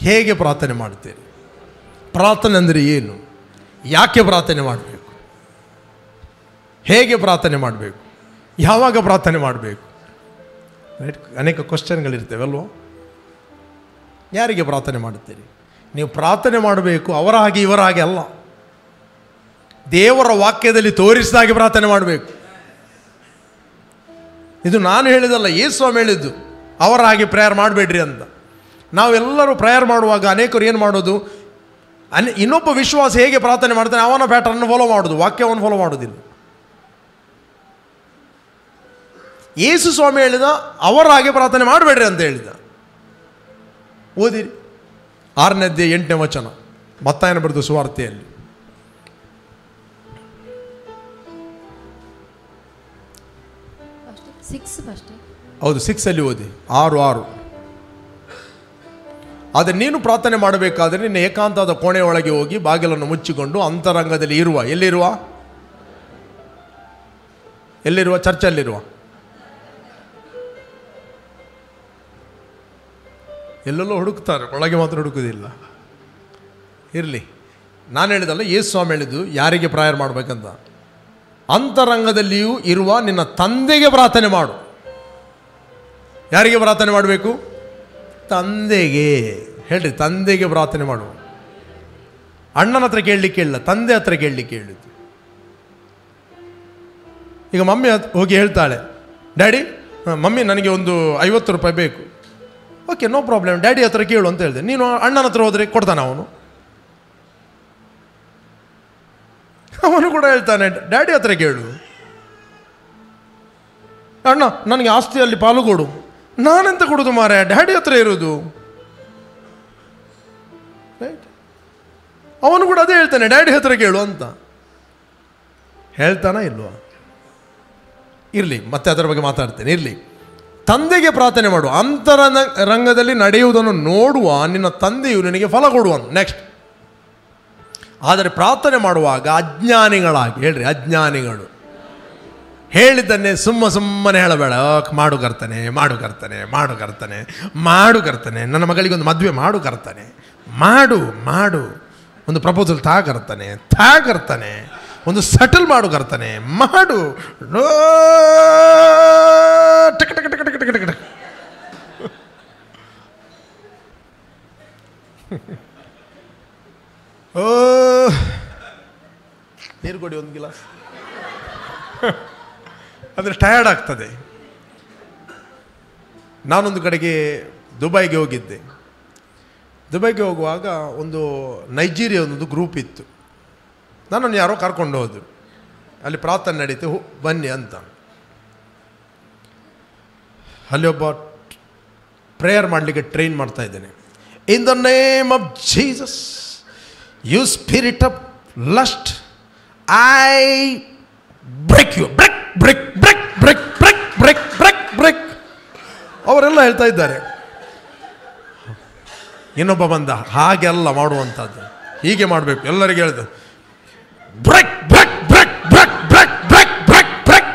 ಹೇಗೆ ಪ್ರಾರ್ಥನೆ ಮಾಡ್ತೀರಿ ಪ್ರಾರ್ಥನೆ ಅಂದರೆ ಏನು ಯಾಕೆ ಪ್ರಾರ್ಥನೆ ಮಾಡಬೇಕು ಹೇಗೆ ಪ್ರಾರ್ಥನೆ ಮಾಡಬೇಕು ಯಾವಾಗ ಪ್ರಾರ್ಥನೆ ಮಾಡಬೇಕು ರೈಟ್ ಅನೇಕ ಕ್ವಶನ್ಗಳಿರ್ತವೆ ಅಲ್ವೋ ಯಾರಿಗೆ ಪ್ರಾರ್ಥನೆ ಮಾಡುತ್ತೀರಿ ನೀವು ಪ್ರಾರ್ಥನೆ ಮಾಡಬೇಕು ಅವರ ಹಾಗೆ ಇವರ ಹಾಗೆ ಅಲ್ಲ ದೇವರ ವಾಕ್ಯದಲ್ಲಿ ತೋರಿಸಿದಾಗೆ ಪ್ರಾರ್ಥನೆ ಮಾಡಬೇಕು ಇದು ನಾನು ಹೇಳಿದಲ್ಲ ಯೇಸು ಸ್ವಾಮಿ ಹೇಳಿದ್ದು ಅವರ ಹಾಗೆ ಪ್ರೇಯರ್ ಮಾಡಬೇಡ್ರಿ ಅಂತ ನಾವೆಲ್ಲರೂ ಪ್ರೇಯರ್ ಮಾಡುವಾಗ ಅನೇಕರು ಏನು ಮಾಡೋದು ಅನ್ ಇನ್ನೊಬ್ಬ ವಿಶ್ವಾಸ ಹೇಗೆ ಪ್ರಾರ್ಥನೆ ಮಾಡ್ತಾನೆ ಅವನ ಪ್ಯಾಟರ್ನ್ ಫಾಲೋ ಮಾಡೋದು ವಾಕ್ಯವನ್ನು ಫಾಲೋ ಮಾಡೋದಿಲ್ಲ ಯೇಸು ಸ್ವಾಮಿ ಹೇಳಿದ ಅವರ ಹಾಗೆ ಪ್ರಾರ್ಥನೆ ಮಾಡಬೇಡ್ರಿ ಅಂತ ಹೇಳಿದ ಓದಿರಿ ಆರನೇದ್ದೇ ಎಂಟನೇ ವಚನ ಮತ್ತಾಯನ ಬರೆದು ಸುವಾರ್ತೆಯಲ್ಲಿ ಸಿಕ್ಸ್ ಫಸ್ಟ್ ಹೌದು ಸಿಕ್ಸಲ್ಲಿ ಓದಿ ಆರು ಆರು ಆದರೆ ನೀನು ಪ್ರಾರ್ಥನೆ ಮಾಡಬೇಕಾದರೆ ನಿನ್ನ ಏಕಾಂತದ ಕೋಣೆಯೊಳಗೆ ಹೋಗಿ ಬಾಗಿಲನ್ನು ಮುಚ್ಚಿಕೊಂಡು ಅಂತರಂಗದಲ್ಲಿ ಇರುವ ಎಲ್ಲಿರುವ ಎಲ್ಲಿರುವ ಚರ್ಚಲ್ಲಿರುವ ಎಲ್ಲೆಲ್ಲೋ ಹುಡುಕ್ತಾರೆ ಒಳಗೆ ಮಾತ್ರ ಹುಡುಕುವುದಿಲ್ಲ ಇರಲಿ ನಾನು ಹೇಳಿದಲ್ಲ ಯೇಸು ಸ್ವಾಮಿ ಹೇಳಿದ್ದು ಯಾರಿಗೆ ಪ್ರಾಯರ್ ಮಾಡಬೇಕಂತ ಅಂತರಂಗದಲ್ಲಿಯೂ ಇರುವ ನಿನ್ನ ತಂದೆಗೆ ಪ್ರಾರ್ಥನೆ ಮಾಡು ಯಾರಿಗೆ ಪ್ರಾರ್ಥನೆ ಮಾಡಬೇಕು ತಂದೆಗೆ ಹೇಳ್ರಿ ತಂದೆಗೆ ಪ್ರಾರ್ಥನೆ ಮಾಡು ಅಣ್ಣನ ಹತ್ರ ಕೇಳಲಿಕ್ಕೆ ಇಲ್ಲ ತಂದೆ ಹತ್ರ ಕೇಳಲಿಕ್ಕೆ ಹೇಳಿದ್ದು ಈಗ ಮಮ್ಮಿ ಹತ್- ಹೋಗಿ ಹೇಳ್ತಾಳೆ ಡ್ಯಾಡಿ ಹ, ಮಮ್ಮಿ ನನಗೆ ಒಂದು ಐವತ್ತು ರೂಪಾಯಿ ಬೇಕು ಓಕೆ ನೋ ಪ್ರಾಬ್ಲಮ್ ಡ್ಯಾಡಿ ಹತ್ರ ಕೇಳು ಅಂತ ಹೇಳಿದೆ ನೀನು ಅಣ್ಣನ ಹತ್ರ ಹೋದರೆ ಕೊಡ್ತಾನೆ ಅವನು ಅವನು ಕೂಡ ಹೇಳ್ತಾನೆ ಡ್ಯಾಡಿ ಹತ್ರ ಕೇಳು ಅಣ್ಣ ನನಗೆ ಆಸ್ತಿಯಲ್ಲಿ ಪಾಲು ಕೊಡು ನಾನೆಂತ ಕೊಡೋದು ಮಾರ ಡ್ಯಾಡಿ ಹತ್ರ ಇರೋದು Right? ಅವನು ಕೂಡ ಅದೇ ಹೇಳ್ತಾನೆ ಡ್ಯಾಡಿ ಹತ್ರ ಕೇಳು ಅಂತ ಹೇಳ್ತಾನ ಇಲ್ವಾ ಇರಲಿ ಮತ್ತೆ ಅದರ ಬಗ್ಗೆ ಮಾತಾಡ್ತೇನೆ ಇರಲಿ ತಂದೆಗೆ ಪ್ರಾರ್ಥನೆ ಮಾಡು ಅಂತರ ರಂಗದಲ್ಲಿ ನಡೆಯುವುದನ್ನು ನೋಡುವ ನಿನ್ನ ತಂದೆಯು ನಿನಗೆ ಫಲ ಕೊಡುವನು ನೆಕ್ಸ್ಟ್ ಆದರೆ ಪ್ರಾರ್ಥನೆ ಮಾಡುವಾಗ ಅಜ್ಞಾನಿಗಳಾಗಿ ಹೇಳ್ರಿ ಅಜ್ಞಾನಿಗಳು ಹೇಳಿದ್ದನ್ನೇ ಸುಮ್ಮ ಸುಮ್ಮನೆ ಹೇಳಬೇಡ ಓಕ್, ಮಾಡು ಕರ್ತಾನೆ ಮಾಡು ಕರ್ತಾನೆ ಮಾಡು ಕರ್ತಾನೆ ಮಾಡು ಕರ್ತಾನೆ ನನ್ನ ಮಗಳಿಗೆ ಒಂದು ಮದುವೆ ಮಾಡು ಕರ್ತಾನೆ ಮಾಡು ಮಾಡು ಒಂದು ಪ್ರಪೋಸಲ್ ತಾ ಕರ್ತಾನೆ ತಾ ಕರ್ತಾನೆ ಒಂದು ಸೆಟಲ್ ಮಾಡು ಕರ್ತಾನೆ ಮಾಡು ನೋ, ಟಕ ಟಕ ಟಕ ಟಕ ಟಕ ಟಕ ಟಕ. ಓ ನೀರು ಕೊಡಿ ಒಂದು ಗಿಲಾಸ್ ಅಂದರೆ ಟಯರ್ಡ್ ಆಗ್ತದೆ ನಾನೊಂದು ಕಡೆಗೆ ದುಬೈಗೆ ಹೋಗಿದ್ದೆ ದುಬೈಗೆ ಹೋಗುವಾಗ ಒಂದು ನೈಜೀರಿಯಾ ಒಂದು ಗ್ರೂಪ್ ಇತ್ತು ನನ್ನನ್ನು ಯಾರೋ ಕರ್ಕೊಂಡು ಹೋದರು ಅಲ್ಲಿ ಪ್ರಾರ್ಥನೆ ನಡೀತು ಹೋ- ಬನ್ನಿ ಅಂತ ಅಲ್ಲಿ ಒಬ್ಬ ಪ್ರೇಯರ್ ಮಾಡಲಿಕ್ಕೆ ಟ್ರೈನ್ ಮಾಡ್ತಾ ಇದ್ದೇನೆ in the name of Jesus you spirit of lust I break you break break break break break break break break ಅವರೆಲ್ಲ ಹೇಳ್ತಾ ಇದ್ದಾರೆ ಇನ್ನೊಬ್ಬ ಬಂದ ಹಾಗೆಲ್ಲ ಮಾಡುವಂಥದ್ದು ಹೀಗೆ ಮಾಡಬೇಕು ಎಲ್ಲರಿಗೆ ಹೇಳಿದ break break break break break break break break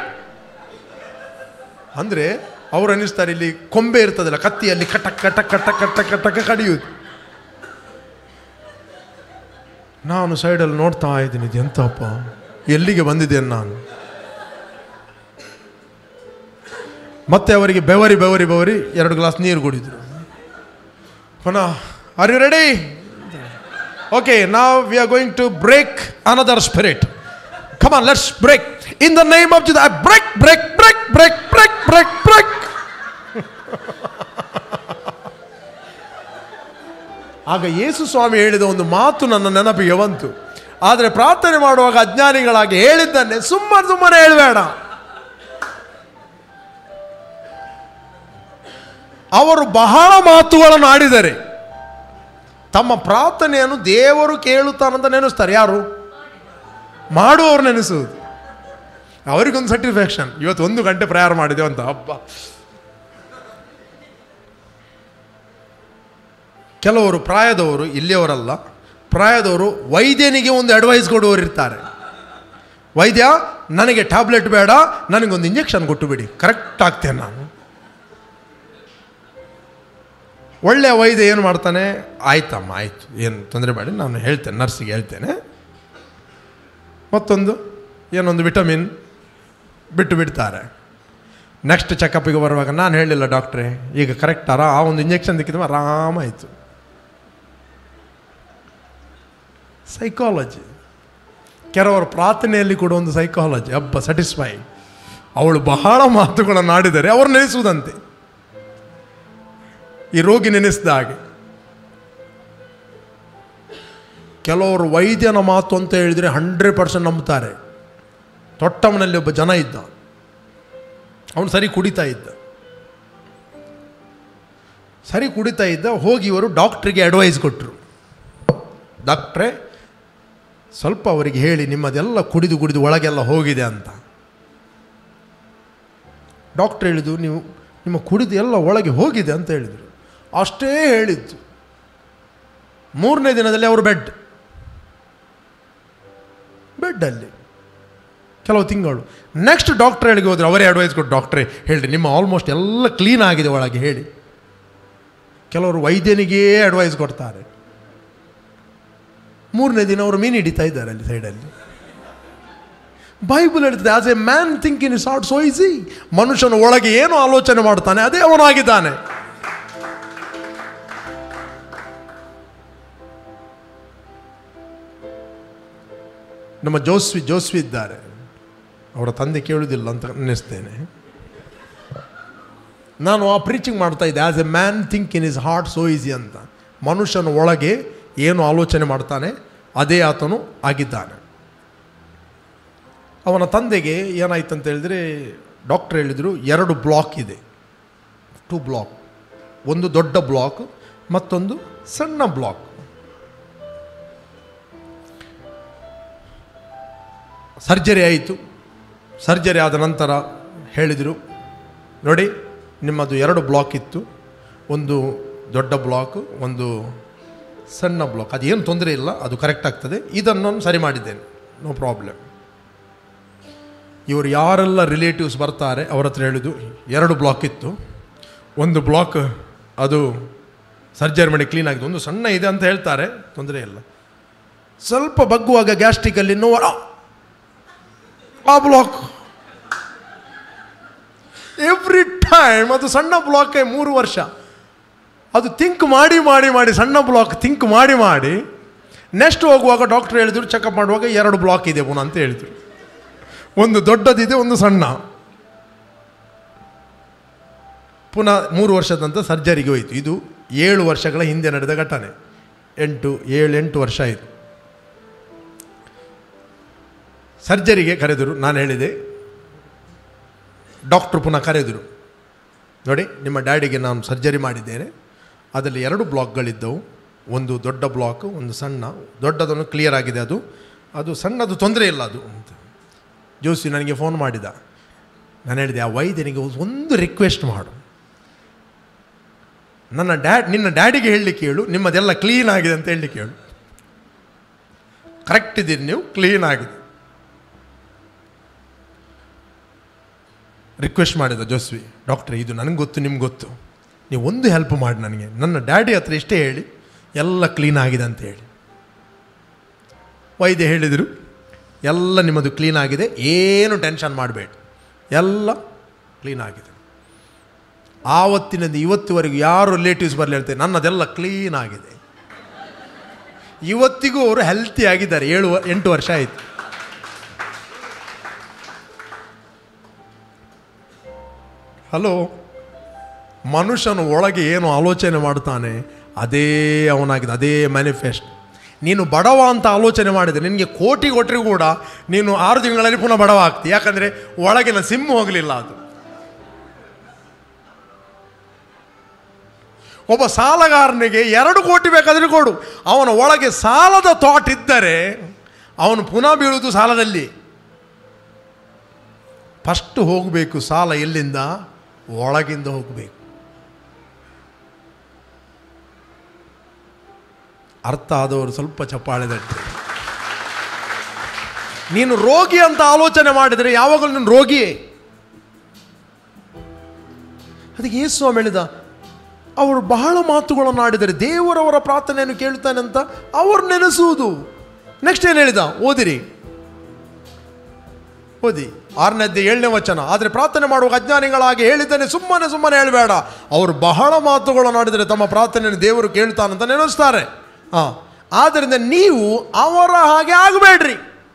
ಅಂದರೆ ಅವ್ರು ಅನ್ನಿಸ್ತಾರೆ ಇಲ್ಲಿ ಕೊಂಬೆ ಇರ್ತದಲ್ಲ ಕತ್ತಿಯಲ್ಲಿ ಕಟಕ್ ಕಟಕ್ ಕಟಕ್ ಕಟಕ್ ಕಟಕ್ ಕಡಿಯುವುದು ನಾನು ಸೈಡಲ್ಲಿ ನೋಡ್ತಾ ಇದ್ದೀನಿ ಇದು ಎಂತಪ್ಪ ಎಲ್ಲಿಗೆ ಬಂದಿದ್ದೇನೆ ನಾನು ಮತ್ತೆ ಅವರಿಗೆ ಬೆವರಿ ಬೆವರಿ ಬೆವರಿ ಎರಡು ಗ್ಲಾಸ್ ನೀರು ಕುಡಿದ್ರು ಪುನಃ ಆರ್ ಯು ರೆಡಿ ಓಕೆ ನಾವು we are going to break another spirit come on let's break in the name of Jesus break break break break break break break ಆಗ ಯೇಸು ಸ್ವಾಮಿ ಹೇಳಿದ ಒಂದು ಮಾತು ನನ್ನ ನೆನಪಿಗೆ ಬಂತು ಆದರೆ ಪ್ರಾರ್ಥನೆ ಮಾಡುವಾಗ ಅಜ್ಞಾನಿಗಳಾಗಿ ಹೇಳಿದ್ದನ್ನೇ ಸುಮ್ಮನೆ ಸುಮ್ಮನೆ ಹೇಳಬೇಡ ಅವರು ಬಹಳ ಮಾತುಗಳನ್ನು ಆಡಿದರೆ ತಮ್ಮ ಪ್ರಾರ್ಥನೆಯನ್ನು ದೇವರು ಕೇಳುತ್ತಾನಂತ ನೆನೆಸ್ತಾರೆ ಯಾರು ಮಾಡುವವರು ನೆನೆಸುವುದು ಅವರಿಗೊಂದು ಸರ್ಟಿಫಿಕೇಶನ್ ಇವತ್ತು ಒಂದು ಗಂಟೆ ಪ್ರಯಾಣ ಮಾಡಿದೆವು ಅಂತ ಹಬ್ಬ ಕೆಲವರು ಪ್ರಾಯದವರು ಇಲ್ಲಿಯವರಲ್ಲ ಪ್ರಾಯದವರು ವೈದ್ಯನಿಗೆ ಒಂದು ಅಡ್ವೈಸ್ ಕೊಡುವವರು ಇರ್ತಾರೆ ವೈದ್ಯ ನನಗೆ ಟ್ಯಾಬ್ಲೆಟ್ ಬೇಡ ನನಗೊಂದು ಇಂಜೆಕ್ಷನ್ ಕೊಟ್ಟು ಬಿಡಿ ಕರೆಕ್ಟ್ ಆಗ್ತೇನೆ ನಾನು ಒಳ್ಳೆಯ ವೈದ್ಯ ಏನು ಮಾಡ್ತಾನೆ ಆಯ್ತಮ್ಮ ಆಯಿತು ಏನು ತೊಂದರೆ ಮಾಡಿ ನಾನು ಹೇಳ್ತೇನೆ ನರ್ಸಿಗೆ ಹೇಳ್ತೇನೆ ಮತ್ತೊಂದು ಏನೊಂದು ವಿಟಮಿನ್ ಬಿಟ್ಟು ಬಿಡ್ತಾರೆ ನೆಕ್ಸ್ಟ್ ಚೆಕಪ್ಪಿಗೆ ಬರುವಾಗ ನಾನು ಹೇಳಿಲ್ಲ ಡಾಕ್ಟ್ರೇ ಈಗ ಕರೆಕ್ಟ್ ಆರಾ ಆ ಒಂದು ಇಂಜೆಕ್ಷನ್ ದಿಕ್ಕಿದ ಆರಾಮಾಯಿತು ಸೈಕಾಲಜಿ ಕೆಲವರು ಪ್ರಾರ್ಥನೆಯಲ್ಲಿ ಕೂಡ ಒಂದು ಸೈಕಾಲಜಿ ಹಬ್ಬ ಸ್ಯಾಟಿಸ್ಫೈ ಅವಳು ಬಹಳ ಮಾತುಗಳನ್ನು ಆಡಿದರೆ ಅವರು ನೆನೆಸುವುದಂತೆ ಈ ರೋಗಿ ನೆನೆಸಿದ ಹಾಗೆ ಕೆಲವರು ವೈದ್ಯನ ಮಾತು ಅಂತ ಹೇಳಿದರೆ ಹಂಡ್ರೆಡ್ ಪರ್ಸೆಂಟ್ ನಂಬ್ತಾರೆ ತೊಟ್ಟವನಲ್ಲಿ ಒಬ್ಬ ಜನ ಇದ್ದ ಅವನು ಸರಿ ಕುಡಿತಾ ಇದ್ದ ಸರಿ ಕುಡಿತಾ ಇದ್ದ ಹೋಗಿ ಇವರು ಡಾಕ್ಟ್ರಿಗೆ ಅಡ್ವೈಸ್ ಕೊಟ್ಟರು ಡಾಕ್ಟ್ರೇ ಸ್ವಲ್ಪ ಅವರಿಗೆ ಹೇಳಿ ನಿಮ್ಮದೆಲ್ಲ ಕುಡಿದು ಕುಡಿದು ಒಳಗೆಲ್ಲ ಹೋಗಿದೆ ಅಂತ ಡಾಕ್ಟ್ರ್ ಹೇಳಿದ್ದು ನೀವು ನಿಮ್ಮ ಕುಡಿದು ಎಲ್ಲ ಒಳಗೆ ಹೋಗಿದೆ ಅಂತ ಹೇಳಿದರು ಅಷ್ಟೇ ಹೇಳಿದ್ದು ಮೂರನೇ ದಿನದಲ್ಲಿ ಅವರು ಬೆಡ್ ಬೆಡ್ಡಲ್ಲಿ ಕೆಲವು ತಿಂಗಳು ನೆಕ್ಸ್ಟ್ ಡಾಕ್ಟ್ರ್ ಹೇಳಿಗೆ ಹೋದ್ರೆ ಅವರೇ ಅಡ್ವೈಸ್ ಕೊಟ್ಟು ಡಾಕ್ಟ್ರೇ ಹೇಳ್ರಿ ನಿಮ್ಮ ಆಲ್ಮೋಸ್ಟ್ ಎಲ್ಲ ಕ್ಲೀನ್ ಆಗಿದೆ ಒಳಗೆ ಹೇಳಿ ಕೆಲವರು ವೈದ್ಯನಿಗೇ ಅಡ್ವೈಸ್ ಕೊಡ್ತಾರೆ ಮೂರನೇ ದಿನ ಅವರು ಮೀನು ಹಿಡಿತಾ ಇದ್ದಾರೆ ಅಲ್ಲಿ ಸೈಡಲ್ಲಿ ಬೈಬಲ್ ಹೇಳ್ತದೆ as a man think in his not so is he ಮನುಷ್ಯನ ಒಳಗೆ ಏನು ಆಲೋಚನೆ ಮಾಡ್ತಾನೆ ಅದೇ ಅವನಾಗಿದ್ದಾನೆ ನಮ್ಮ ಜೋಸ್ವಿ ಜೋಸ್ವಿ ಇದ್ದಾರೆ ಅವರ ತಂದೆ ಕೇಳುವುದಿಲ್ಲ ಅಂತ ಅನ್ನಿಸ್ತೇನೆ ನಾನು ಆ ಪ್ರೀಚಿಂಗ್ ಮಾಡ್ತಾ ಇದ್ದೆ as a man think in his heart so is he ಅಂತ ಮನುಷ್ಯನ ಒಳಗೆ ಏನು ಆಲೋಚನೆ ಮಾಡ್ತಾನೆ ಅದೇ ಆತನು ಆಗಿದ್ದಾನೆ ಅವನ ತಂದೆಗೆ ಏನಾಯ್ತು ಅಂತ ಹೇಳಿದ್ರೆ ಡಾಕ್ಟ್ರ್ ಹೇಳಿದರು ಎರಡು ಬ್ಲಾಕ್ ಇದೆ ಟು ಬ್ಲಾಕ್ ಒಂದು ದೊಡ್ಡ ಬ್ಲಾಕ್ ಮತ್ತೊಂದು ಸಣ್ಣ ಬ್ಲಾಕ್ ಸರ್ಜರಿ ಆಯಿತು ಸರ್ಜರಿ ಆದ ನಂತರ ಹೇಳಿದರು ನೋಡಿ ನಿಮ್ಮದು ಎರಡು ಬ್ಲಾಕ್ ಇತ್ತು ಒಂದು ದೊಡ್ಡ ಬ್ಲಾಕ್ ಒಂದು ಸಣ್ಣ ಬ್ಲಾಕ್ ಅದೇನು ತೊಂದರೆ ಇಲ್ಲ ಅದು ಕರೆಕ್ಟ್ ಆಗ್ತದೆ ಇದನ್ನು ನಾನು ಸರಿ ಮಾಡಿದ್ದೇನೆ ನೋ ಪ್ರಾಬ್ಲಮ್ ಇವರು ಯಾರೆಲ್ಲ ರಿಲೇಟಿವ್ಸ್ ಬರ್ತಾರೆ ಅವ್ರ ಹತ್ರ ಹೇಳಿದ್ದು ಎರಡು ಬ್ಲಾಕ್ ಇತ್ತು ಒಂದು ಬ್ಲಾಕ್ ಅದು ಸರ್ಜರಿ ಮಾಡಿ ಕ್ಲೀನ್ ಆಗಿದೆ ಒಂದು ಸಣ್ಣ ಇದೆ ಅಂತ ಹೇಳ್ತಾರೆ ತೊಂದರೆ ಇಲ್ಲ ಸ್ವಲ್ಪ ಬಗ್ಗುವಾಗ ಗ್ಯಾಸ್ಟ್ರಿಕಲ್ಲಿ ನೋವು ಆ, ಆ ಬ್ಲಾಕ್ ಎವ್ರಿ ಟೈಮ್ ಅದು ಸಣ್ಣ ಬ್ಲಾಕೇ ಮೂರು ವರ್ಷ ಅದು ಥಿಂಕ್ ಮಾಡಿ ಮಾಡಿ ಮಾಡಿ ಸಣ್ಣ ಬ್ಲಾಕ್ ಥಿಂಕ್ ಮಾಡಿ ಮಾಡಿ ನೆಕ್ಸ್ಟ್ ಹೋಗುವಾಗ ಡಾಕ್ಟ್ರ್ ಹೇಳಿದ್ರು ಚೆಕಪ್ ಮಾಡುವಾಗ ಎರಡು ಬ್ಲಾಕ್ ಇದೆ ಪುನಃ ಅಂತ ಹೇಳಿದರು ಒಂದು ದೊಡ್ಡದಿದೆ ಒಂದು ಸಣ್ಣ ಪುನಃ ಮೂರು ವರ್ಷದ ನಂತರ ಸರ್ಜರಿಗೆ ಹೋಯಿತು ಇದು ಏಳು ವರ್ಷಗಳ ಹಿಂದೆ ನಡೆದ ಘಟನೆ ಎಂಟು ಏಳು ಎಂಟು ವರ್ಷ ಆಯಿತು ಸರ್ಜರಿಗೆ ಕರೆದರು ನಾನು ಹೇಳಿದೆ ಡಾಕ್ಟ್ರು ಪುನಃ ಕರೆದರು ನೋಡಿ ನಿಮ್ಮ ಡ್ಯಾಡಿಗೆ ನಾನು ಸರ್ಜರಿ ಮಾಡಿದ್ದೇನೆ ಅದರಲ್ಲಿ ಎರಡು ಬ್ಲಾಕ್ಗಳಿದ್ದವು ಒಂದು ದೊಡ್ಡ ಬ್ಲಾಕ್ ಒಂದು ಸಣ್ಣ ದೊಡ್ಡದನ್ನು ಕ್ಲಿಯರ್ ಆಗಿದೆ ಅದು ಅದು ಸಣ್ಣದು ತೊಂದರೆ ಇಲ್ಲ ಅದು ಅಂತ ಜೋಸಿ ನನಗೆ ಫೋನ್ ಮಾಡಿದ ನಾನು ಹೇಳಿದೆ ಆ ವೈದ್ಯನಿಗೆ ಒಂದು ರಿಕ್ವೆಸ್ಟ್ ಮಾಡು ನನ್ನ ಡ್ಯಾಡ್ ನಿನ್ನ ಡ್ಯಾಡಿಗೆ ಹೇಳಲಿಕ್ಕೆ ಹೇಳು ನಿಮ್ಮದೆಲ್ಲ ಕ್ಲೀನ್ ಆಗಿದೆ ಅಂತ ಹೇಳಲಿಕ್ಕೆ ಹೇಳು ಕರೆಕ್ಟ್ ಇದ್ದೀರಿ ನೀವು ಕ್ಲೀನ್ ಆಗಿದೆ ರಿಕ್ವೆಸ್ಟ್ ಮಾಡಿದ ಜೋಸ್ವಿ ಡಾಕ್ಟ್ರೆ ಇದು ನನಗೆ ಗೊತ್ತು ನಿಮ್ಗೆ ಗೊತ್ತು ನೀವು ಒಂದು ಹೆಲ್ಪ್ ಮಾಡಿ ನನಗೆ ನನ್ನ ಡ್ಯಾಡಿ ಹತ್ರ ಇಷ್ಟೇ ಹೇಳಿ ಎಲ್ಲ ಕ್ಲೀನ್ ಆಗಿದೆ ಅಂತ ಹೇಳಿ ವೈದ್ಯ ಹೇಳಿದರು ಎಲ್ಲ ನಿಮ್ಮದು ಕ್ಲೀನ್ ಆಗಿದೆ ಏನು ಟೆನ್ಷನ್ ಮಾಡಬೇಡಿ ಎಲ್ಲ ಕ್ಲೀನ್ ಆಗಿದೆ ಆವತ್ತಿನಿಂದ ಇವತ್ತಿವರೆಗೂ ಯಾರು ರಿಲೇಟಿವ್ಸ್ ಬರಲಿ ಹೇಳ್ತಾರೆ ನನ್ನದೆಲ್ಲ ಕ್ಲೀನ್ ಆಗಿದೆ ಇವತ್ತಿಗೂ ಅವರು ಹೆಲ್ತಿ ಆಗಿದ್ದಾರೆ ಏಳು ವ- ಎಂಟು ವರ್ಷ ಆಯಿತು ಹಲೋ ಮನುಷ್ಯನ ಒಳಗೆ ಏನು ಆಲೋಚನೆ ಮಾಡ್ತಾನೆ ಅದೇ ಅವನಾಗಿದೆ ಅದೇ ಮ್ಯಾನಿಫೆಸ್ಟ್ ನೀನು ಬಡವ ಅಂತ ಆಲೋಚನೆ ಮಾಡಿದರೆ ನಿನಗೆ ಕೋಟಿ ಕೊಟ್ಟರು ಕೂಡ ನೀನು ಆರು ತಿಂಗಳಲ್ಲಿ ಪುನಃ ಬಡವ ಆಗ್ತಿ ಯಾಕಂದರೆ ಒಳಗಿನ ಸಿಮ್ ಹೋಗಲಿಲ್ಲ ಅದು ಒಬ್ಬ ಸಾಲಗಾರನಿಗೆ ಎರಡು ಕೋಟಿ ಬೇಕಾದರೆ ಕೊಡು ಅವನ ಒಳಗೆ ಸಾಲದ ಥಾಟ್ ಇದ್ದರೆ ಅವನು ಪುನಃ ಬೀಳುವುದು ಸಾಲದಲ್ಲಿ ಫಸ್ಟ್ ಹೋಗಬೇಕು ಸಾಲ ಎಲ್ಲಿಂದ ಒಳಗಿಂದ ಹೋಗಬೇಕು ಅರ್ಥ ಆದವರು ಸ್ವಲ್ಪ ಚಪ್ಪಾಳೆ ತಟ್ಟಿ ನೀನು ರೋಗಿ ಅಂತ ಆಲೋಚನೆ ಮಾಡಿದರೆ ಯಾವಾಗಲೂ ನೀನು ರೋಗಿಯೇ ಅದಕ್ಕೆ ಯೇಸು ಸ್ವಾಮಿ ಹೇಳಿದ ಅವರು ಬಹಳ ಮಾತುಗಳನ್ನು ಆಡಿದರೆ ದೇವರವರ ಪ್ರಾರ್ಥನೆಯನ್ನು ಕೇಳ್ತಾನೆ ಅಂತ ಅವರು ನೆನೆಸುವುದು ನೆಕ್ಸ್ಟ್ ಏನು ಹೇಳಿದ ಓದಿರಿ ಓದಿ ಆರನೇದ್ದು ಏಳನೇ ವಚನ ಆದರೆ ಪ್ರಾರ್ಥನೆ ಮಾಡುವ ಅಜ್ಞಾನಿಗಳಾಗಿ ಹೇಳಿದ್ದಾನೆ ಸುಮ್ಮನೆ ಸುಮ್ಮನೆ ಹೇಳಬೇಡ ಅವರು ಬಹಳ ಮಾತುಗಳನ್ನು ಆಡಿದರೆ ತಮ್ಮ ಪ್ರಾರ್ಥನೆಯನ್ನು ದೇವರು ಕೇಳ್ತಾನಂತ ನೆನೆಸ್ತಾರೆ ಹಾಂ ಆದ್ದರಿಂದ ನೀವು ಅವರ ಹಾಗೆ ಆಗಬೇಡ್ರಿ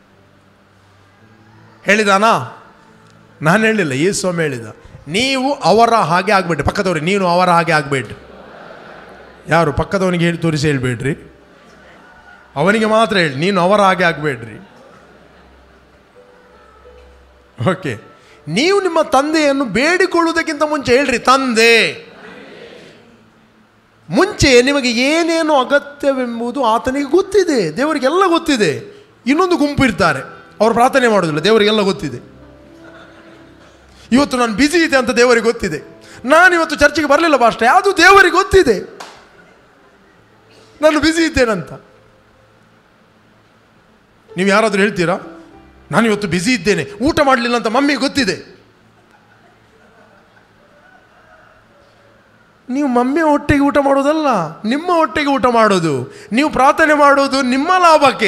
ಹೇಳಿದಾನಾ ನಾನು ಹೇಳಿಲ್ಲ ಈ ಸ್ವಾಮಿ ಹೇಳಿದ ನೀವು ಅವರ ಹಾಗೆ ಆಗಬೇಡ್ರಿ ಪಕ್ಕದವ್ರಿಗೆ ನೀನು ಅವರ ಹಾಗೆ ಆಗಬೇಡ್ರಿ ಯಾರು ಪಕ್ಕದವನಿಗೆ ಹೇಳಿ ತೋರಿಸಿ ಹೇಳ್ಬೇಡ್ರಿ ಅವನಿಗೆ ಮಾತ್ರ ಹೇಳಿ ನೀನು ಅವರ ಹಾಗೆ ಆಗಬೇಡ್ರಿ ಓಕೆ ನೀವು ನಿಮ್ಮ ತಂದೆಯನ್ನು ಬೇಡಿಕೊಳ್ಳುವುದಕ್ಕಿಂತ ಮುಂಚೆ ಹೇಳ್ರಿ ತಂದೆ ಮುಂಚೆ ನಿಮಗೆ ಏನೇನು ಅಗತ್ಯವೆಂಬುದು ಆತನಿಗೆ ಗೊತ್ತಿದೆ ದೇವರಿಗೆಲ್ಲ ಗೊತ್ತಿದೆ ಇನ್ನೊಂದು ಗುಂಪು ಇರ್ತಾರೆ ಅವರು ಪ್ರಾರ್ಥನೆ ಮಾಡೋದಿಲ್ಲ ದೇವರಿಗೆಲ್ಲ ಗೊತ್ತಿದೆ ಇವತ್ತು ನಾನು ಬ್ಯುಸಿ ಇದೆ ಅಂತ ದೇವರಿಗೆ ಗೊತ್ತಿದೆ ನಾನು ಇವತ್ತು ಚರ್ಚಿಗೆ ಬರಲಿಲ್ಲ ಅಷ್ಟೇ ಅದು ದೇವರಿಗೆ ಗೊತ್ತಿದೆ ನಾನು ಬ್ಯುಸಿ ಇದ್ದೇನಂತ ನೀವು ಯಾರಾದರೂ ಹೇಳ್ತೀರಾ ನಾನು ಇವತ್ತು ಬ್ಯುಸಿ ಇದ್ದೇನೆ ಊಟ ಮಾಡಲಿಲ್ಲ ಅಂತ ಮಮ್ಮಿಗೆ ಗೊತ್ತಿದೆ ನೀವು ಮಮ್ಮಿ ಹೊಟ್ಟೆಗೆ ಊಟ ಮಾಡೋದಲ್ಲ ನಿಮ್ಮ ಹೊಟ್ಟೆಗೆ ಊಟ ಮಾಡೋದು ನೀವು ಪ್ರಾರ್ಥನೆ ಮಾಡೋದು ನಿಮ್ಮ ಲಾಭಕ್ಕೆ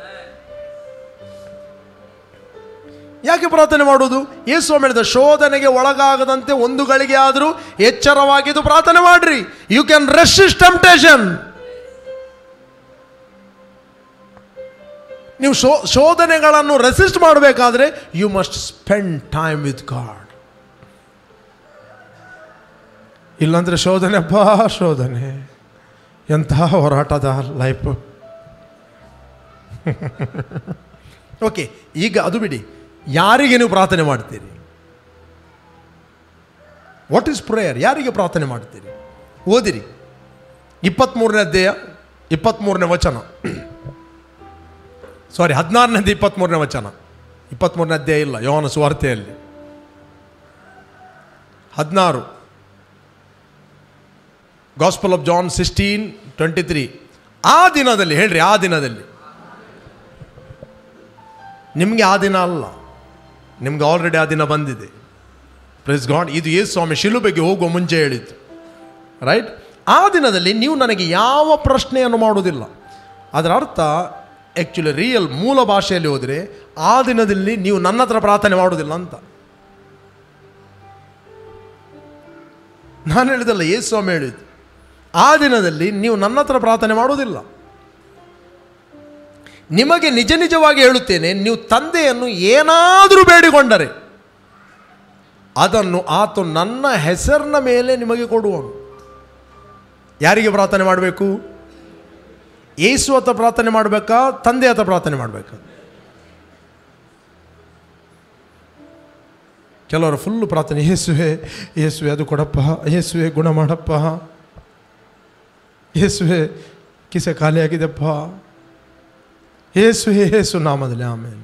ಯಾಕೆ ಪ್ರಾರ್ಥನೆ ಮಾಡೋದು ಯೇಸು ಹೇಳಿದ ಶೋಧನೆಗೆ ಒಳಗಾಗದಂತೆ ಒಂದು ಗಳಿಗೆ ಆದರೂ ಎಚ್ಚರವಾಗಿದ್ದು ಪ್ರಾರ್ಥನೆ ಮಾಡ್ರಿ ಯು ಕ್ಯಾನ್ ರೆಸಿಸ್ಟ್ ಟೆಂಪ್ಟೇಷನ್ ನೀವು ಶೋ ಶೋಧನೆಗಳನ್ನು ರೆಸಿಸ್ಟ್ ಮಾಡಬೇಕಾದ್ರೆ you must spend time with God ಇಲ್ಲಾಂದರೆ ಶೋಧನೆ ಅಬ್ಬಾ ಶೋಧನೆ ಎಂತಹ ಹೋರಾಟದ ಲೈಫ್ ಓಕೆ ಈಗ ಅದು ಬಿಡಿ ಯಾರಿಗೆ ನೀವು ಪ್ರಾರ್ಥನೆ ಮಾಡ್ತೀರಿ ವಾಟ್ ಈಸ್ ಪ್ರೇಯರ್ ಯಾರಿಗೆ ಪ್ರಾರ್ಥನೆ ಮಾಡ್ತೀರಿ ಓದಿರಿ ಇಪ್ಪತ್ತ್ಮೂರನೇ ಅಧ್ಯಾಯ ಇಪ್ಪತ್ತ್ಮೂರನೇ ವಚನ ಸಾರಿ ಹದಿನಾರನೇದು ಇಪ್ಪತ್ತ್ಮೂರನೇ ವಚನ ಇಪ್ಪತ್ತ್ಮೂರನೇ ಅಧ್ಯಾಯ ಇಲ್ಲ ಯೋನ ಸುವಾರ್ತೆಯಲ್ಲಿ ಹದಿನಾರು gospel of John sixteen twenty three ಆ ದಿನದಲ್ಲಿ ಹೇಳ್ರಿ ಆ ದಿನದಲ್ಲಿ ನಿಮಗೆ ಆ ದಿನ ಅಲ್ಲ ನಿಮ್ಗೆ ಆಲ್ರೆಡಿ ಆ ದಿನ ಬಂದಿದೆ ಪ್ರೆಸ್ ಗಾಡ್ ಇದು ಯೇಸು ಸ್ವಾಮಿ ಶಿಲುಬೆಗೆ ಹೋಗುವ ಮುಂಚೆ ಹೇಳಿದ್ದು ರೈಟ್ ಆ ದಿನದಲ್ಲಿ ನೀವು ನನಗೆ ಯಾವ ಪ್ರಶ್ನೆಯನ್ನು ಮಾಡುವುದಿಲ್ಲ ಅದರ ಅರ್ಥ ಆ್ಯಕ್ಚುಲಿ ರಿಯಲ್ ಮೂಲ ಭಾಷೆಯಲ್ಲಿ ಹೋದರೆ ಆ ದಿನದಲ್ಲಿ ನೀವು ನನ್ನ ಹತ್ರ ಪ್ರಾರ್ಥನೆ ಮಾಡುವುದಿಲ್ಲ ಅಂತ ನಾನು ಹೇಳಿದಲ್ಲ ಯೇಸು ಸ್ವಾಮಿ ಹೇಳಿದ್ದು ಆ ದಿನದಲ್ಲಿ ನೀವು ನನ್ನ ಹತ್ರ ಪ್ರಾರ್ಥನೆ ಮಾಡುವುದಿಲ್ಲ ನಿಮಗೆ ನಿಜ ನಿಜವಾಗಿ ಹೇಳುತ್ತೇನೆ ನೀವು ತಂದೆಯನ್ನು ಏನಾದರೂ ಬೇಡಿಕೊಂಡರೆ ಅದನ್ನು ಆತ ನನ್ನ ಹೆಸರಿನ ಮೇಲೆ ನಿಮಗೆ ಕೊಡುವನು ಯಾರಿಗೆ ಪ್ರಾರ್ಥನೆ ಮಾಡಬೇಕು ಏಸು ಹತ್ರ ಪ್ರಾರ್ಥನೆ ಮಾಡಬೇಕಾ ತಂದೆ ಹತ್ರ ಪ್ರಾರ್ಥನೆ ಮಾಡಬೇಕಾ ಕೆಲವರು ಫುಲ್ಲು ಪ್ರಾರ್ಥನೆ ಯೇಸುವೆ ಯೇಸುವೆ ಅದು ಕೊಡಪ್ಪ ಯೇಸುವೆ ಗುಣ ಮಾಡಪ್ಪ ಯೇಸುವೆ ಕಿಸೆ ಖಾಲಿಯಾಗಿದೆಪ್ಪ ಯೇಸುವೆ ಯೇಸು ನಾಮದಲ್ಲಿ ಆಮೇಲೆ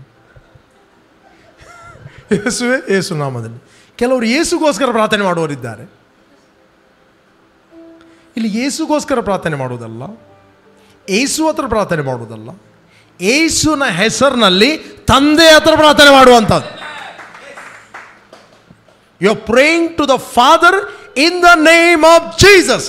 ಯೇಸುವೆ ಯೇಸು ನಾಮದಲ್ಲಿ ಕೆಲವರು ಯೇಸುಗೋಸ್ಕರ ಪ್ರಾರ್ಥನೆ ಮಾಡುವವರಿದ್ದಾರೆ ಇಲ್ಲಿ ಯೇಸುಗೋಸ್ಕರ ಪ್ರಾರ್ಥನೆ ಮಾಡುವುದಲ್ಲ ಏಸು ಹತ್ರ ಪ್ರಾರ್ಥನೆ ಮಾಡುವುದಲ್ಲ ಏಸುನ ಹೆಸರಿನಲ್ಲಿ ತಂದೆ ಹತ್ರ ಪ್ರಾರ್ಥನೆ ಮಾಡುವಂಥದ್ದು you are praying to the father in the name of Jesus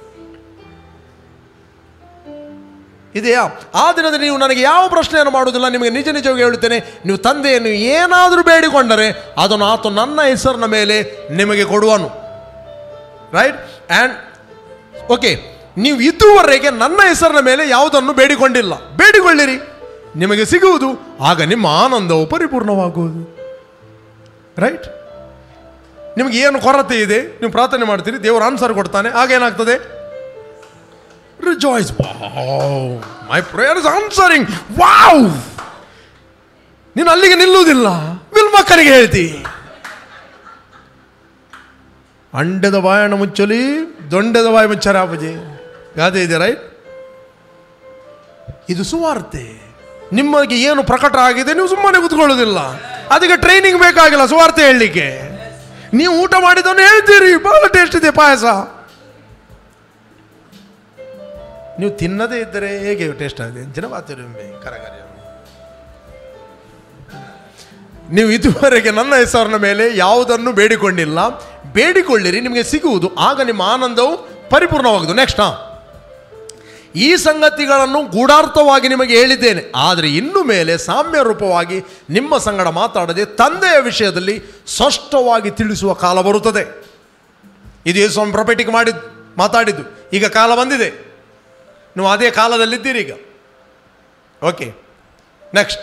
ಇದೆಯಾ ಆ ದಿನದಲ್ಲಿ ನೀವು ನನಗೆ ಯಾವ ಪ್ರಶ್ನೆಯನ್ನು ಮಾಡುವುದಿಲ್ಲ ನಿಮಗೆ ನಿಜ ನಿಜವಾಗಿ ಹೇಳುತ್ತೇನೆ ನೀವು ತಂದೆಯನ್ನು ಏನಾದರೂ ಬೇಡಿಕೊಂಡರೆ ಅದನ್ನು ಆತ ನನ್ನ ಹೆಸರಿನ ಮೇಲೆ ನಿಮಗೆ ಕೊಡುವನು ರೈಟ್ ಆ್ಯಂಡ್ ಓಕೆ ನೀವು ಇದುವರೆಗೆ ನನ್ನ ಹೆಸರಿನ ಮೇಲೆ ಯಾವುದನ್ನು ಬೇಡಿಕೊಂಡಿಲ್ಲ ಬೇಡಿಕೊಳ್ಳಿರಿ ನಿಮಗೆ ಸಿಗುವುದು ಆಗ ನಿಮ್ಮ ಆನಂದವು ಪರಿಪೂರ್ಣವಾಗುವುದು ರೈಟ್ ನಿಮಗೆ ಏನು ಕೊರತೆ ಇದೆ ನೀವು ಪ್ರಾರ್ಥನೆ ಮಾಡ್ತೀರಿ ದೇವರು ಆನ್ಸರ್ ಕೊಡ್ತಾನೆ ಆಗ ಏನಾಗ್ತದೆ rejoice my prayer is answering wow ನೀನು ಅಲ್ಲಿಗೆ ನಿಲ್ಲುವುದಿಲ್ಲ ವಿಲ್ ಮಕ್ಕಳಿಗೆ ಹೇಳ್ತಿ ಅಂಡದ ಬಾಯಣ ಮುಚ್ಚಲಿ ದೊಂಡದ ಬಾಯಿ ಮುಚ್ಚರ ಅಪ್ಪಾಜಿ ಗಾದೆ ಇದೆ ರೈಟ್ ಇದು ಸುವಾರ್ತೆ ನಿಮಗೆ ಏನು ಪ್ರಕಟ ಆಗಿದೆ ನೀವು ಸುಮ್ಮನೆ ಕೂತ್ಕೊಳ್ಳೋದಿಲ್ಲ ಅದಕ್ಕೆ ಟ್ರೈನಿಂಗ್ ಬೇಕಾಗಿಲ್ಲ ಸುವಾರ್ತೆ ಹೇಳಲಿಕ್ಕೆ ನೀವು ಊಟ ಮಾಡಿದವನು ಹೇಳ್ತೀರಿ ಬಹಳ ಟೇಸ್ಟ್ ಇದೆ ಪಾಯಸ ನೀವು ತಿನ್ನದೇ ಇದ್ದರೆ ಹೇಗೆ ಟೇಸ್ಟ್ ಆಗಿದೆ ಜನ ಬಾತಿರೊಮ್ಮೆ ಕರಗರಿ ನೀವು ಇದುವರೆಗೆ ನನ್ನ ಹೆಸರಿನ ಮೇಲೆ ಯಾವುದನ್ನು ಬೇಡಿಕೊಂಡಿಲ್ಲ ಬೇಡಿಕೊಳ್ಳಿರಿ ನಿಮಗೆ ಸಿಗುವುದು ಆಗ ನಿಮ್ಮ ಆನಂದವು ಪರಿಪೂರ್ಣವಾಗುದು ನೆಕ್ಸ್ಟ್ ಹಾ ಈ ಸಂಗತಿಗಳನ್ನು ಗೂಢಾರ್ಥವಾಗಿ ನಿಮಗೆ ಹೇಳಿದ್ದೇನೆ ಆದರೆ ಇನ್ನು ಮೇಲೆ ಸಾಮ್ಯ ರೂಪವಾಗಿ ನಿಮ್ಮ ಸಂಗಡ ಮಾತಾಡದೆ ತಂದೆಯ ವಿಷಯದಲ್ಲಿ ಸ್ಪಷ್ಟವಾಗಿ ತಿಳಿಸುವ ಕಾಲ ಬರುತ್ತದೆ ಇದು ಯೇಸುಸ್ವಾಮಿ ಪ್ರೊಪೆಟಿಕ್ ಮಾಡಿದ್ದು ಮಾತಾಡಿದ್ದು ಈಗ ಕಾಲ ಬಂದಿದೆ ನೀವು ಅದೇ ಕಾಲದಲ್ಲಿದ್ದೀರಿ ಈಗ ಓಕೆ ನೆಕ್ಸ್ಟ್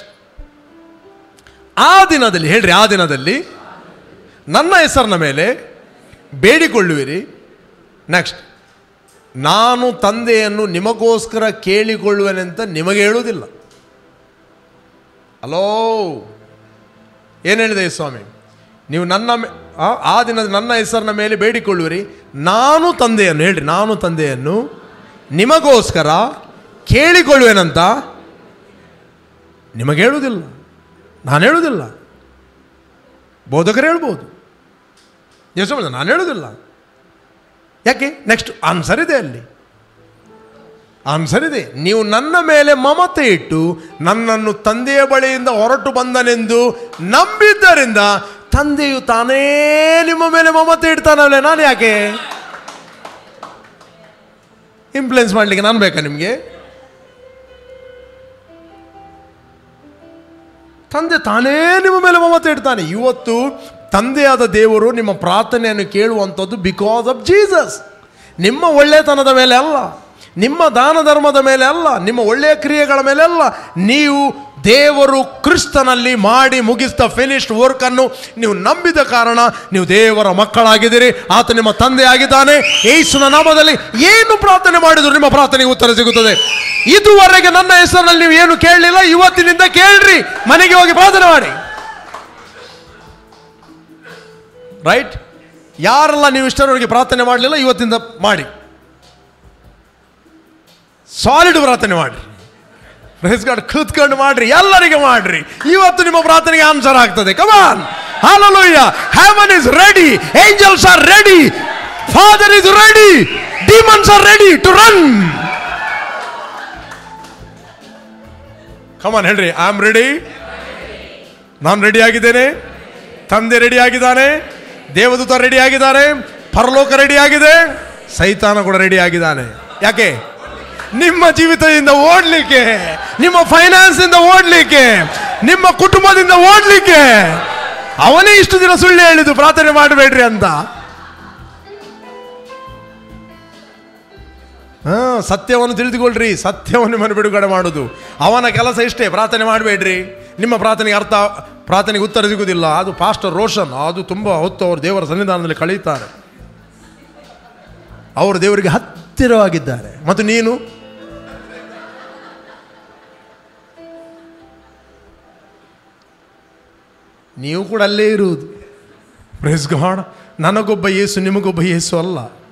ಆ ದಿನದಲ್ಲಿ ಹೇಳ್ರಿ ಆ ದಿನದಲ್ಲಿ ನನ್ನ ಹೆಸರಿನ ಮೇಲೆ ಬೇಡಿಕೊಳ್ಳುವಿರಿ ನೆಕ್ಸ್ಟ್ ನಾನು ತಂದೆಯನ್ನು ನಿಮಗೋಸ್ಕರ ಕೇಳಿಕೊಳ್ಳುವೆನೆಂತ ನಿಮಗೆ ಹೇಳುವುದಿಲ್ಲ ಹಲೋ ಏನು ಹೇಳಿದೆ ಸ್ವಾಮಿ ನೀವು ನನ್ನ ಮೇ- ಆ ಆ ದಿನದ ನನ್ನ ಹೆಸರಿನ ಮೇಲೆ ಬೇಡಿಕೊಳ್ಳುವಿರಿ ನಾನು ತಂದೆಯನ್ನು ಹೇಳ್ರಿ ನಾನು ತಂದೆಯನ್ನು ನಿಮಗೋಸ್ಕರ ಕೇಳಿಕೊಳ್ಳುವೆನಂತ ನಿಮಗೆ ಹೇಳುವುದಿಲ್ಲ ನಾನು ಹೇಳುವುದಿಲ್ಲ ಬೋಧಕರು ಹೇಳ್ಬೋದು ಯೇಸು ನಾನು ಹೇಳುವುದಿಲ್ಲ ಯಾಕೆ ನೆಕ್ಸ್ಟ್ ಆನ್ಸರ್ ಇದೆ ಅಲ್ಲಿ ಆನ್ಸರ್ ಇದೆ ನೀವು ನನ್ನ ಮೇಲೆ ಮಮತೆ ಇಟ್ಟು ನನ್ನನ್ನು ತಂದೆಯ ಬಳಿಯಿಂದ ಹೊರಟು ಬಂದನೆಂದು ನಂಬಿದ್ದರಿಂದ ತಂದೆಯು ತಾನೇ ನಿಮ್ಮ ಮೇಲೆ ಮಮತೆ ಇಡ್ತಾನಲ್ಲ ನಾನು ಯಾಕೆ ಇನ್ಫ್ಲುಯೆನ್ಸ್ ಮಾಡಲಿಕ್ಕೆ ನಾನು ಬೇಕಾ ನಿಮಗೆ ತಂದೆ ತಾನೇ ನಿಮ್ಮ ಮೇಲೆ ಮಮತೆ ಇಡ್ತಾನೆ ಇವತ್ತು ತಂದೆಯಾದ ದೇವರು ನಿಮ್ಮ ಪ್ರಾರ್ಥನೆಯನ್ನು ಕೇಳುವಂಥದ್ದು ಬಿಕಾಸ್ ಆಫ್ ಜೀಸಸ್ ನಿಮ್ಮ ಒಳ್ಳೆತನದ ಮೇಲೆ ಅಲ್ಲ ನಿಮ್ಮ ದಾನ ಧರ್ಮದ ಮೇಲೆ ಅಲ್ಲ ನಿಮ್ಮ ಒಳ್ಳೆಯ ಕ್ರಿಯೆಗಳ ಮೇಲೆ ಅಲ್ಲ ನೀವು ದೇವರು ಕ್ರಿಸ್ತನಲ್ಲಿ ಮಾಡಿ ಮುಗಿಸಿದ ಫಿನಿಶ್ಡ್ ವರ್ಕನ್ನು ನೀವು ನಂಬಿದ ಕಾರಣ ನೀವು ದೇವರ ಮಕ್ಕಳಾಗಿದ್ದೀರಿ ಆತ ನಿಮ್ಮ ತಂದೆ ಆಗಿದ್ದಾನೆ ಯೇಸುನ ನಾಮದಲ್ಲಿ ಏನು ಪ್ರಾರ್ಥನೆ ಮಾಡಿದ್ರು ನಿಮ್ಮ ಪ್ರಾರ್ಥನೆಗೆ ಉತ್ತರ ಸಿಗುತ್ತದೆ ಇದುವರೆಗೆ ನನ್ನ ಹೆಸರಿನಲ್ಲಿ ನೀವು ಏನು ಕೇಳಲಿಲ್ಲ ಇವತ್ತಿನಿಂದ ಕೇಳ್ರಿ ಮನೆಗೆ ಹೋಗಿ ಪ್ರಾರ್ಥನೆ ಮಾಡಿ ರೈಟ್ ಯಾರೆಲ್ಲ ನೀವು ಇಷ್ಟರವರೆಗೆ ಪ್ರಾರ್ಥನೆ ಮಾಡಲಿಲ್ಲ ಇವತ್ತಿಂದ ಮಾಡಿ ಸಾಲಿಡ್ ಪ್ರಾರ್ಥನೆ ಮಾಡಿ ಪ್ರೈಸ್ ಗಾಡ್ ಕೂತ್ಕೊಂಡು ಮಾಡ್ರಿ ಎಲ್ಲರಿಗೆ ಮಾಡ್ರಿ ಇವತ್ತು ನಿಮ್ಮ ಪ್ರಾರ್ಥನೆಗೆ ಆನ್ಸರ್ ಆಗ್ತದೆ come on hallelujah heaven is ready angels are ready father is ready demons are ready to run come on ಹೇಳ್ರಿ ಐ ಆಮ್ ರೆಡಿ ನಾನು ರೆಡಿ ಆಗಿದ್ದೇನೆ ತಂದೆ ರೆಡಿ ಆಗಿದ್ದಾನೆ ದೇವದೂತ ರೆಡಿ ಆಗಿದ್ದಾರೆ ಪರಲೋಕ ರೆಡಿ ಆಗಿದೆ ಸೈತಾನ ಕೂಡ ರೆಡಿ ಆಗಿದ್ದಾನೆ ಯಾಕೆ ನಿಮ್ಮ ಜೀವಿತದಿಂದ ಓಡ್ಲಿಕ್ಕೆ ನಿಮ್ಮ ಫೈನಾನ್ಸ್ ಇಂದ ಓಡ್ಲಿಕ್ಕೆ ನಿಮ್ಮ ಕುಟುಂಬದಿಂದ ಓಡ್ಲಿಕ್ಕೆ ಅವನೇ ಇಷ್ಟು ದಿನ ಸುಳ್ಳು ಹೇಳಿದ್ದು ಪ್ರಾರ್ಥನೆ ಮಾಡಬೇಡ್ರಿ ಅಂತ ಹಾ ಸತ್ಯವನ್ನು ತಿಳಿದುಕೊಳ್ಳ್ರಿ ಸತ್ಯವನ್ನು ನಿಮ್ಮನ್ನು ಬಿಡುಗಡೆ ಮಾಡುವುದು ಅವನ ಕೆಲಸ ಇಷ್ಟೇ ಪ್ರಾರ್ಥನೆ ಮಾಡಬೇಡ್ರಿ ನಿಮ್ಮ ಪ್ರಾರ್ಥನೆಗೆ ಅರ್ಥ ಪ್ರಾರ್ಥನೆಗೆ ಉತ್ತರ ಸಿಗುವುದಿಲ್ಲ ಅದು ಪಾಸ್ಟರ್ ರೋಷನ್ ಅದು ತುಂಬ ಹೊತ್ತು ಅವರು ದೇವರ ಸನ್ನಿಧಾನದಲ್ಲಿ ಕಳೆಯುತ್ತಾರೆ ಅವರು ದೇವರಿಗೆ ಹತ್ತಿರವಾಗಿದ್ದಾರೆ ಮತ್ತು ನೀನು ನೀವು ಕೂಡ ಅಲ್ಲೇ ಇರುವುದು ಪ್ರೆಸ್ ಗಾಡ್ ನನಗೊಬ್ಬ ಯೇಸು ನಿಮಗೊಬ್ಬ ಯೇಸು ಅಲ್ಲ